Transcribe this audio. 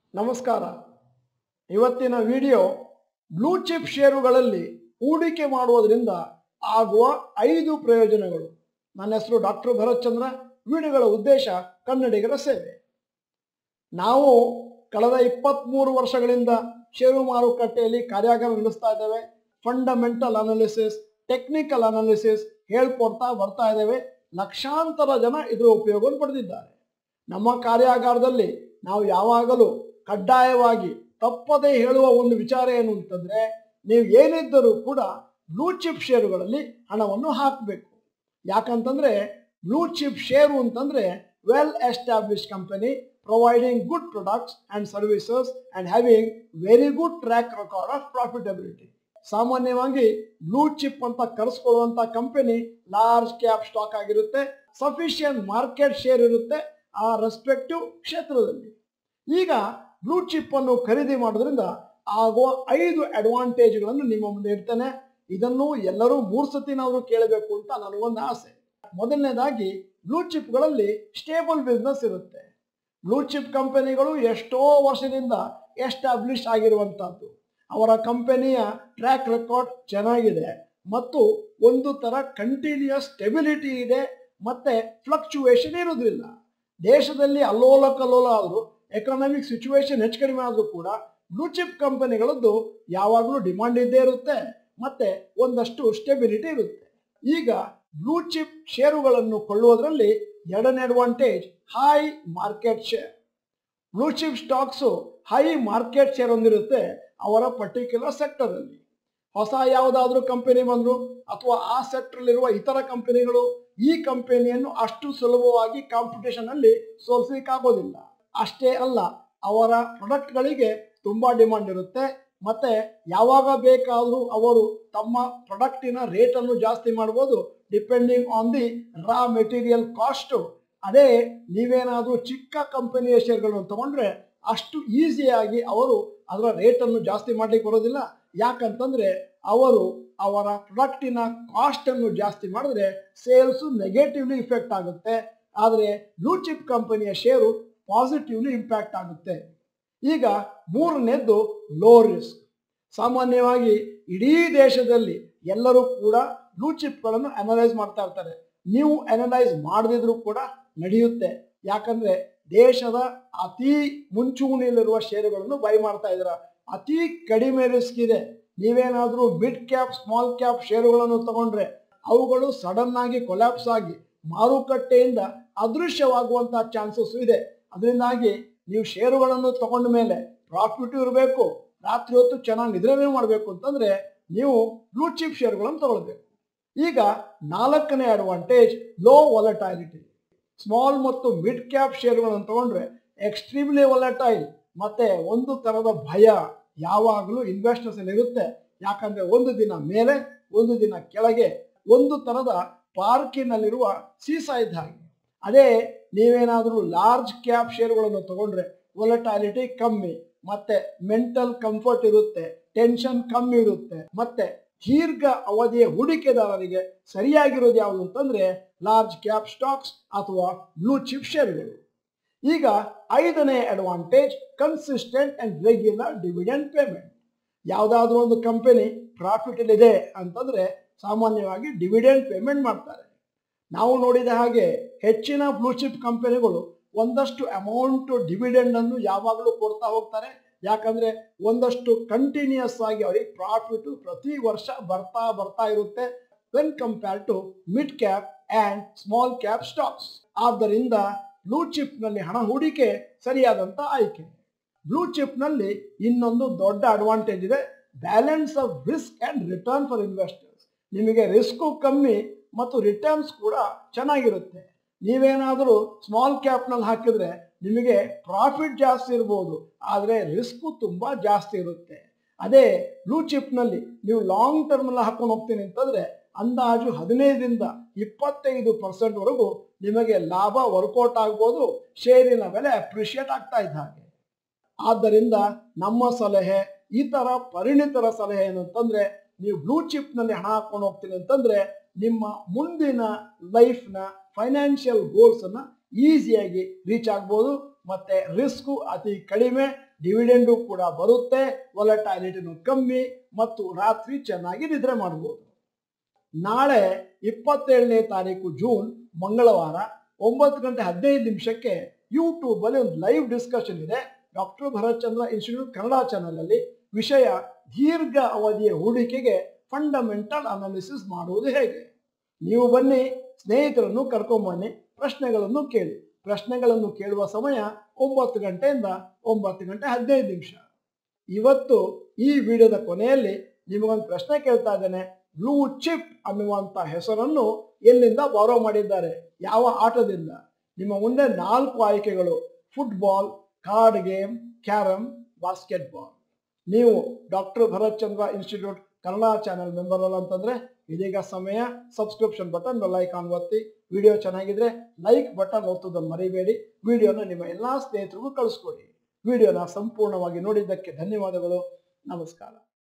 ನಮಸ್ಕಾರ ಇವತ್ತಿನ video blue chip ಷೇರುಗಳಲ್ಲಿ ಹೂಡಿಕೆ ಮಾಡುವುದರಿಂದ ಆಗುವ ಐದು ಪ್ರಯೋಜನಗಳು ನನ್ನ ಹೆಸರು ಡಾಕ್ಟರ್ ಭರತ್ ಚಂದ್ರ ವಿಡಿಯೋಗಳ ಉದ್ದೇಶ ಕನ್ನಡಿಗರ ಸೇವೆ ನಾವು ಕಳೆದ ಇಪ್ಪತ್ತ್ಮೂರು ವರ್ಷಗಳಿಂದ ಷೇರು ಮಾರುಕಟ್ಟೆಯಲ್ಲಿ ಕಾರ್ಯಾಗಾರ ನಡೆಸ್ತಾ ಇದ್ದೇವೆ ಫಂಡಮೆಂಟಲ್ ಅನಾಲಿಸಿಸ್ ಟೆಕ್ನಿಕಲ್ ಅನಾಲಿಸಿಸ್ ಹೇಳ್ಕೊಡ್ತಾ ಬರ್ತಾ ಇದ್ದೇವೆ ಲಕ್ಷಾಂತರ ಜನ ಇದರ ಉಪಯೋಗವನ್ನು ಪಡೆದಿದ್ದಾರೆ ನಮ್ಮ ಕಾರ್ಯಾಗಾರದಲ್ಲಿ ನಾವು ಯಾವಾಗಲೂ ಕಡ್ಡಾಯವಾಗಿ ತಪ್ಪದೇ ಹೇಳುವ ಒಂದು ವಿಚಾರ ಏನು ಅಂತಂದ್ರೆ ನೀವು ಏನಿದ್ದರೂ ಕೂಡ ಬ್ಲೂ ಚಿಪ್ ಷೇರುಗಳಲ್ಲಿ ಹಣವನ್ನು ಹಾಕಬೇಕು ಯಾಕಂತಂದ್ರೆ ಬ್ಲೂ ಚಿಪ್ ಷೇರು ಅಂತಂದ್ರೆ well establish company providing good products and services and having very good track record of profitability ಸಾಮಾನ್ಯವಾಗಿ ಬ್ಲೂ ಚಿಪ್ ಅಂತ ಕರೆಸ್ಕೊಳ್ಳುವಂತ ಕಂಪನಿ ಲಾರ್ಜ್ ಕ್ಯಾಪ್ ಸ್ಟಾಕ್ ಆಗಿರುತ್ತೆ ಸಫಿಷಿಯಂಟ್ ಮಾರ್ಕೆಟ್ ಶೇರ್ ಇರುತ್ತೆ ಆ ರೆಸ್ಪೆಕ್ಟಿವ್ ಕ್ಷೇತ್ರದಲ್ಲಿ ಈಗ ಬ್ಲೂ ಚಿಪ್ ಅನ್ನು ಖರೀದಿ ಮಾಡೋದ್ರಿಂದ ಆಗುವ ಐದು ಅಡ್ವಾಂಟೇಜ್ಗಳನ್ನು ನಿಮ್ಮ ಮುಂದೆ ಇಡ್ತೇನೆ ಇದನ್ನು ಎಲ್ಲರೂ ಮೂರು ಸತಿನಾದರೂ ಕೇಳಬೇಕು ಅಂತ ನನಗೊಂದು ಆಸೆ ಮೊದಲನೇದಾಗಿ ಬ್ಲೂ ಚಿಪ್ಗಳಲ್ಲಿ ಸ್ಟೇಬಲ್ ಬಿಸ್ನೆಸ್ ಇರುತ್ತೆ ಬ್ಲೂ ಚಿಪ್ ಕಂಪನಿಗಳು ಎಷ್ಟೋ ವರ್ಷದಿಂದ ಎಸ್ಟಾಬ್ಲಿಷ್ ಆಗಿರುವಂತಹದ್ದು ಅವರ ಕಂಪನಿಯ ಟ್ರ್ಯಾಕ್ ರೆಕಾರ್ಡ್ ಚೆನ್ನಾಗಿದೆ ಮತ್ತು ಒಂದು ತರ ಕಂಟಿನ್ಯೂಸ್ ಸ್ಟೆಬಿಲಿಟಿ ಇದೆ ಮತ್ತೆ ಫ್ಲಕ್ಚುವೇಶನ್ ಇರೋದಿಲ್ಲ ದೇಶದಲ್ಲಿ ಅಲ್ಲೋಲ ಕಲ್ಲೋಲ ಆದರೂ ಎಕನಾಮಿಕ್ ಸಿಚುವೇಶನ್ ಹೆಚ್ಚು ಕಡಿಮೆ ಆದರೂ ಕೂಡ ಬ್ಲೂ ಚಿಪ್ ಕಂಪನಿಗಳದ್ದು ಯಾವಾಗಲೂ ಡಿಮಾಂಡ್ ಇದ್ದೇ ಇರುತ್ತೆ ಮತ್ತೆ ಒಂದಷ್ಟು ಸ್ಟೆಬಿಲಿಟಿ ಇರುತ್ತೆ ಈಗ ಬ್ಲೂ ಚಿಪ್ ಷೇರುಗಳನ್ನು ಕೊಳ್ಳುವುದರಲ್ಲಿ ಎರಡನೇ advantage high market share blue chip stocks high market share ಹೊಂದಿರುತ್ತೆ ಅವರ ಪರ್ಟಿಕ್ಯುಲರ್ ಸೆಕ್ಟರ್ ಅಲ್ಲಿ ಹೊಸ ಯಾವುದಾದ್ರೂ ಕಂಪನಿ ಬಂದ್ರು ಅಥವಾ ಆ ಸೆಕ್ಟರ್ ಇರುವ ಇತರ ಕಂಪನಿಗಳು ಈ ಕಂಪನಿಯನ್ನು ಅಷ್ಟು ಸುಲಭವಾಗಿ ಕಾಂಪಿಟೇಷನ್ ಅಲ್ಲಿ ಸೋಲ್ಸಲಿಕ್ಕಾಗೋದಿಲ್ಲ ಅಷ್ಟೇ ಅಲ್ಲ ಅವರ ಪ್ರಾಡಕ್ಟ್ಗಳಿಗೆ ತುಂಬಾ ಡಿಮಾಂಡ್ ಇರುತ್ತೆ ಮತ್ತೆ ಯಾವಾಗ ಬೇಕಾದರೂ ಅವರು ತಮ್ಮ ಪ್ರಾಡಕ್ಟಿನ ರೇಟನ್ನು ಜಾಸ್ತಿ ಮಾಡ್ಬೋದು depending on the raw material cost ಅದೇ ನೀವೇನಾದರೂ ಚಿಕ್ಕ ಕಂಪನಿಯ ಶೇರ್ಗಳನ್ನು ತಗೊಂಡ್ರೆ ಅಷ್ಟು ಈಸಿಯಾಗಿ ಅವರು ಅದರ ರೇಟನ್ನು ಜಾಸ್ತಿ ಮಾಡ್ಲಿಕ್ಕೆ ಬರೋದಿಲ್ಲ ಯಾಕಂತಂದ್ರೆ ಅವರು ಅವರ ಪ್ರಾಡಕ್ಟಿನ ಕಾಸ್ಟ್ ಅನ್ನು ಜಾಸ್ತಿ ಮಾಡಿದ್ರೆ ಸೇಲ್ಸ್ ನೆಗೆಟಿವ್ಲಿ ಇಫೆಕ್ಟ್ ಆಗುತ್ತೆ ಆದರೆ ಬ್ಲೂ ಚಿಪ್ ಕಂಪನಿಯ ಷೇರು ಪಾಸಿಟಿವ್ಲಿ ಇಂಪ್ಯಾಕ್ಟ್ ಆಗುತ್ತೆ ಈಗ ಮೂರನೇದ್ದು ಲೋ ರಿಸ್ಕ್ ಸಾಮಾನ್ಯವಾಗಿ ಇಡೀ ದೇಶದಲ್ಲಿ ಎಲ್ಲರೂ ಕೂಡ ಬ್ಲೂ ಚಿಪ್ಗಳನ್ನು ಅನಲೈಸ್ ಮಾಡ್ತಾ ಇರ್ತಾರೆ ನೀವು ಅನಲೈಸ್ ಮಾಡದಿದ್ರು ಕೂಡ ನಡೆಯುತ್ತೆ ಯಾಕಂದ್ರೆ ದೇಶದ ಅತಿ ಮುಂಚೂಣಿಯಲ್ಲಿರುವ ಷೇರುಗಳನ್ನು ಬೈ ಮಾಡ್ತಾ ಇದ್ದೀರಾ ಅತಿ ಕಡಿಮೆ ರಿಸ್ಕ್ ಇದೆ ನೀವೇನಾದರೂ ಮಿಡ್ ಕ್ಯಾಪ್ ಸ್ಮಾಲ್ ಕ್ಯಾಪ್ ಷೇರುಗಳನ್ನು ತಗೊಂಡ್ರೆ ಅವುಗಳು ಸಡನ್ ಆಗಿ ಕೊಲ್ಯಾಪ್ಸ್ ಆಗಿ ಮಾರುಕಟ್ಟೆಯಿಂದ ಅದೃಶ್ಯವಾಗುವಂತಹ ಚಾನ್ಸಸ್ ಇದೆ ಅದರಿಂದಾಗಿ ನೀವು ಷೇರುಗಳನ್ನು ತಗೊಂಡ ಮೇಲೆ ಪ್ರಾಫಿಟ್ ಇರಬೇಕು ರಾತ್ರಿ ಹೊತ್ತು ಚೆನ್ನಾಗಿ ನಿದ್ರೆನೇ ಮಾಡಬೇಕು ಅಂತಂದ್ರೆ ನೀವು ಬ್ಲೂ ಚಿಪ್ ಷೇರುಗಳನ್ನು ತಗೊಳ್ಬೇಕು ಈಗ ನಾಲ್ಕನೇ ಅಡ್ವಾಂಟೇಜ್ ಲೋ ವಾಲಟೈಲಿಟಿ ಸ್ಮಾಲ್ ಮತ್ತು ಮಿಡ್ ಕ್ಯಾಪ್ ಷೇರುಗಳನ್ನು ತಗೊಂಡ್ರೆ ಎಕ್ಸ್ಟ್ರೀಮ್ಲಿ ವಾಲಟೈಲ್ ಮತ್ತೆ ಒಂದು ತರದ ಭಯ ಯಾವಾಗಲೂ ಇನ್ವೆಸ್ಟರ್ಸ್ ಇರುತ್ತೆ ಯಾಕಂದ್ರೆ ಒಂದು ದಿನ ಮೇಲೆ ಒಂದು ದಿನ ಕೆಳಗೆ ಒಂದು ತರದ ಪಾರ್ಕಿನಲ್ಲಿರುವ ಸೀಸಾ ಇದ್ದ ಹಾಗೆ ಅದೇ ನೀವೇನಾದರೂ ಲಾರ್ಜ್ ಕ್ಯಾಪ್ ಷೇರುಗಳನ್ನು ತಗೊಂಡ್ರೆ ವೊಲಟಾಲಿಟಿ ಕಮ್ಮಿ ಮತ್ತೆ ಮೆಂಟಲ್ ಕಂಫರ್ಟ್ ಇರುತ್ತೆ ಟೆನ್ಷನ್ ಕಮ್ಮಿ ಇರುತ್ತೆ ಮತ್ತೆ ದೀರ್ಘ ಅವಧಿಯ ಹೂಡಿಕೆದಾರರಿಗೆ ಸರಿಯಾಗಿರೋದು ಯಾವುದು ಅಂತಂದ್ರೆ ಲಾರ್ಜ್ ಕ್ಯಾಪ್ ಸ್ಟಾಕ್ಸ್ ಅಥವಾ ಬ್ಲೂ ಚಿಪ್ ಷೇರುಗಳು ಈಗ ಐದನೇ advantage consistent and regular dividend payment ಯಾವುದಾದ್ರೂ ಒಂದು ಕಂಪನಿ ಪ್ರಾಫಿಟ್ ಇದೆ ಅಂತಂದ್ರೆ ಸಾಮಾನ್ಯವಾಗಿ ಡಿವಿಡೆಂಡ್ ಪೇಮೆಂಟ್ ಮಾಡ್ತಾರೆ ನಾವು ನೋಡಿದ ಹಾಗೆ ಹೆಚ್ಚಿನ ಬ್ಲೂ ಚಿಪ್ ಕಂಪನಿಗಳು ಒಂದಷ್ಟು ಅಮೌಂಟ್ ಡಿವಿಡೆಂಡ್ ಅನ್ನು ಯಾವಾಗಲೂ ಕೊಡ್ತಾ ಹೋಗ್ತಾರೆ ಯಾಕಂದ್ರೆ ಒಂದಷ್ಟು ಕಂಟಿನ್ಯೂಸ್ ಆಗಿ ಅವರಿಗೆ ಪ್ರಾಫಿಟ್ ಪ್ರತಿ ವರ್ಷ ಬರ್ತಾ ಬರ್ತಾ ಇರುತ್ತೆ when compare to mid cap and small cap stocks ಆದ್ದರಿಂದ ಬ್ಲೂ ಚಿಪ್ ನಲ್ಲಿ ಹಣ ಹೂಡಿಕೆ ಸರಿಯಾದಂತ ಆಯ್ಕೆ ಬ್ಲೂ ಚಿಪ್ ನಲ್ಲಿ ಇನ್ನೊಂದು ದೊಡ್ಡ ಅಡ್ವಾಂಟೇಜ್ ಇದೆ balance of risk and return for investors ನಿಮಗೆ ರಿಸ್ಕು ಕಮ್ಮಿ ಮತ್ತು ರಿಟರ್ನ್ಸ್ ಕೂಡ ಚೆನ್ನಾಗಿರುತ್ತೆ ನೀವೇನಾದರೂ ಸ್ಮಾಲ್ ಕ್ಯಾಪ್ನಲ್ಲಿ ಹಾಕಿದ್ರೆ ನಿಮಗೆ ಪ್ರಾಫಿಟ್ ಜಾಸ್ತಿ ಇರ್ಬೋದು ಆದರೆ ರಿಸ್ಕು ತುಂಬ ಜಾಸ್ತಿ ಇರುತ್ತೆ ಅದೇ ಬ್ಲೂ ಚಿಪ್ನಲ್ಲಿ ನೀವು ಲಾಂಗ್ ಟರ್ಮಲ್ಲಿ ಹಾಕೊಂಡು ಹೋಗ್ತೀನಿ ಅಂತಂದ್ರೆ ಅಂದಾಜು ಹದಿನೈದರಿಂದ ಇಪ್ಪತ್ತೈದು ಪರ್ಸೆಂಟ್ವರೆಗೂ ನಿಮಗೆ ಲಾಭ ವರ್ಕೌಟ್ ಆಗ್ಬೋದು ಶೇರಿನ ಬೆಲೆ ಅಪ್ರಿಷಿಯೇಟ್ ಆಗ್ತಾ ಇದ್ದ ಹಾಗೆ ಆದ್ದರಿಂದ ನಮ್ಮ ಸಲಹೆ ಈ ತರ ಪರಿಣಿತರ ಸಲಹೆ ಏನು ಅಂತಂದ್ರೆ ನೀವು ಬ್ಲೂ ಚಿಪ್ನಲ್ಲಿ ಹಣ ಹಾಕೊಂಡು ಹೋಗ್ತೀನಿ ಅಂತಂದ್ರೆ ನಿಮ್ಮ ಮುಂದಿನ ಲೈಫ್ನ ಫೈನಾನ್ಷಿಯಲ್ ಗೋಲ್ಸ್ ಅನ್ನ ಈಸಿಯಾಗಿ ರೀಚ್ ಆಗ್ಬೋದು ಮತ್ತೆ ರಿಸ್ಕು ಅತಿ ಕಡಿಮೆ ಡಿವಿಡೆಂಡು ಕೂಡ ಬರುತ್ತೆ ಒಲಟಾಲಿಟಿನೂ ಕಮ್ಮಿ ಮತ್ತು ರಾತ್ರಿ ಚೆನ್ನಾಗಿ ನಿದ್ರೆ ಮಾಡ್ಬೋದು ನಾಳೆ ಇಪ್ಪತ್ತೇಳನೇ ತಾರೀಕು ಜೂನ್ ಮಂಗಳವಾರ ಒಂಬತ್ತು ಗಂಟೆ ಹದಿನೈದು ನಿಮಿಷಕ್ಕೆ ಯೂಟ್ಯೂಬ್ ಅಲ್ಲಿ ಒಂದು ಲೈವ್ ಡಿಸ್ಕಷನ್ ಇದೆ doctor Bharath Chandra institute Kannada channel ಅಲ್ಲಿ ವಿಷಯ ದೀರ್ಘ ಅವಧಿಯ ಹೂಡಿಕೆಗೆ ಫಂಡಮೆಂಟಲ್ ಅನಾಲಿಸಿಸ್ ಮಾಡುವುದು ಹೇಗೆ ನೀವು ಬನ್ನಿ ಸ್ನೇಹಿತರನ್ನು ಕರ್ಕೊಂಬನ್ನಿ ಪ್ರಶ್ನೆಗಳನ್ನು ಕೇಳಿ ಪ್ರಶ್ನೆಗಳನ್ನು ಕೇಳುವ ಸಮಯ ಒಂಬತ್ತು ಗಂಟೆಯಿಂದ ಒಂಬತ್ತು ಗಂಟೆ ಹದಿನೈದು ನಿಮಿಷ ಇವತ್ತು ಈ ವಿಡಿಯೋದ ಕೊನೆಯಲ್ಲಿ ನಿಮಗೊಂದು ಪ್ರಶ್ನೆ ಕೇಳ್ತಾ ಇದ್ದೇನೆ ಬ್ಲೂ ಚಿಪ್ ಅನ್ನುವಂಥ ಹೆಸರನ್ನು ಎಲ್ಲಿಂದ ಬಾರೋ ಮಾಡಿದ್ದಾರೆ ಯಾವ ಆಟದಿಂದ ನಿಮ್ಮ ಮುಂದೆ ನಾಲ್ಕು ಆಯ್ಕೆಗಳು football card game carrom basketball ನೀವು doctor Bharath Chandra institute Kannada channel member ಅಲ್ಲ ಅಂತಂದ್ರೆ ಇದೀಗ ಸಮಯ ಸಬ್ಸ್ಕ್ರಿಪ್ಷನ್ ಬಟನ್ ಲೈಕಾನ್ ಒತ್ತಿ ವಿಡಿಯೋ ಚೆನ್ನಾಗಿದ್ರೆ ಲೈಕ್ ಬಟನ್ ಒತ್ತೋದನ್ನು ಮರಿಬೇಡಿ ವಿಡಿಯೋನ ನಿಮ್ಮ ಎಲ್ಲಾ ಸ್ನೇಹಿತರಿಗೂ ಕಳಿಸ್ಕೊಡಿ ವಿಡಿಯೋನ ಸಂಪೂರ್ಣವಾಗಿ ನೋಡಿದ್ದಕ್ಕೆ ಧನ್ಯವಾದಗಳು ನಮಸ್ಕಾರ